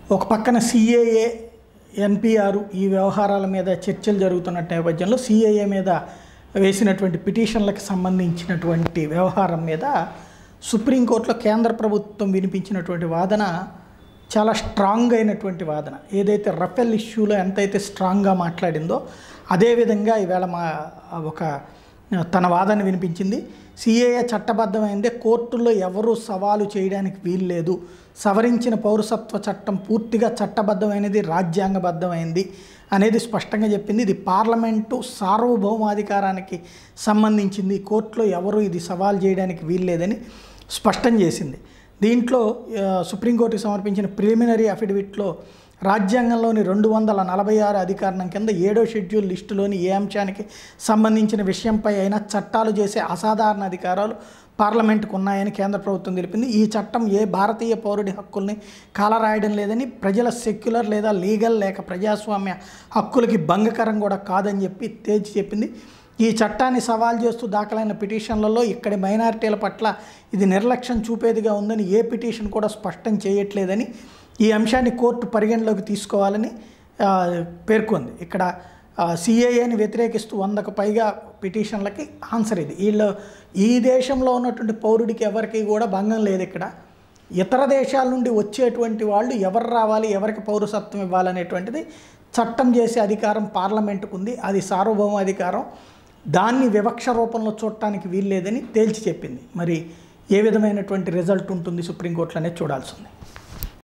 ఒక పక్కన CAA NPR ఈ వ్యవహారాల మీద చర్చలు జరుగుతున్న నేపథ్యంలో సిఏఏ మీద వేసినటువంటి పిటిషన్లకు సంబంధించినటువంటి వ్యవహారం మీద సుప్రీంకోర్టులో కేంద్ర ప్రభుత్వం వినిపించినటువంటి వాదన చాలా స్ట్రాంగ్ అయినటువంటి వాదన ఏదైతే రఫెల్ ఇష్యూలో ఎంతైతే స్ట్రాంగ్గా మాట్లాడిందో అదేవిధంగా ఈవేళ మా ఒక తన వాదన వినిపించింది సిఏఏ చట్టబద్ధమైందే కోర్టుల్లో ఎవరూ సవాలు చేయడానికి వీలు లేదు సవరించిన పౌరసత్వ చట్టం పూర్తిగా చట్టబద్ధమైనది రాజ్యాంగబద్ధమైంది అనేది స్పష్టంగా చెప్పింది ఇది పార్లమెంటు సార్వభౌమాధికారానికి సంబంధించింది కోర్టులో ఎవరు ఇది సవాల్ చేయడానికి వీలు లేదని స్పష్టం చేసింది దీంట్లో ఆ, సుప్రీంకోర్టుకి సమర్పించిన ప్రిలిమినరీ అఫిడవిట్లో రాజ్యాంగంలోని రెండు వందల నలభై ఆరు అధికారణం కింద ఏడో షెడ్యూల్ లిస్టులోని ఏ అంశానికి సంబంధించిన విషయంపై అయినా చట్టాలు చేసే అసాధారణ అధికారాలు పార్లమెంటుకు ఉన్నాయని కేంద్ర ప్రభుత్వం తెలిపింది ఈ చట్టం ఏ భారతీయ పౌరుడి హక్కుల్ని కాలరాయడం లేదని ప్రజల సెక్యులర్ లేదా లీగల్ లేక ప్రజాస్వామ్య హక్కులకి భంగకరం కూడా కాదని చెప్పి తేల్చి చెప్పింది ఈ చట్టాన్ని సవాల్ చేస్తూ దాఖలైన పిటిషన్లలో ఇక్కడి మైనారిటీల పట్ల ఇది నిర్లక్ష్యం చూపేదిగా ఉందని ఏ పిటిషన్ కూడా స్పష్టం చేయట్లేదని ఈ అంశాన్ని కోర్టు పరిగణలోకి తీసుకోవాలని ఆ, పేర్కొంది ఇక్కడ సిఏఏని వ్యతిరేకిస్తూ వందకు పైగా పిటిషన్లకి ఆన్సర్ ఇది వీళ్ళు ఈ దేశంలో ఉన్నటువంటి పౌరుడికి ఎవరికి కూడా భంగం లేదు ఇక్కడ ఇతర దేశాల నుండి వచ్చేటువంటి వాళ్ళు ఎవరు రావాలి ఎవరికి పౌరసత్వం ఇవ్వాలనేటువంటిది చట్టం చేసే అధికారం పార్లమెంటుకు ఉంది అది సార్వభౌమ అధికారం దాన్ని వివక్ష రూపంలో చూడటానికి వీల్లేదని తేల్చి చెప్పింది మరి ఏ విధమైనటువంటి రిజల్ట్ ఉంటుంది సుప్రీంకోర్టులో అనేది చూడాల్సి ఉంది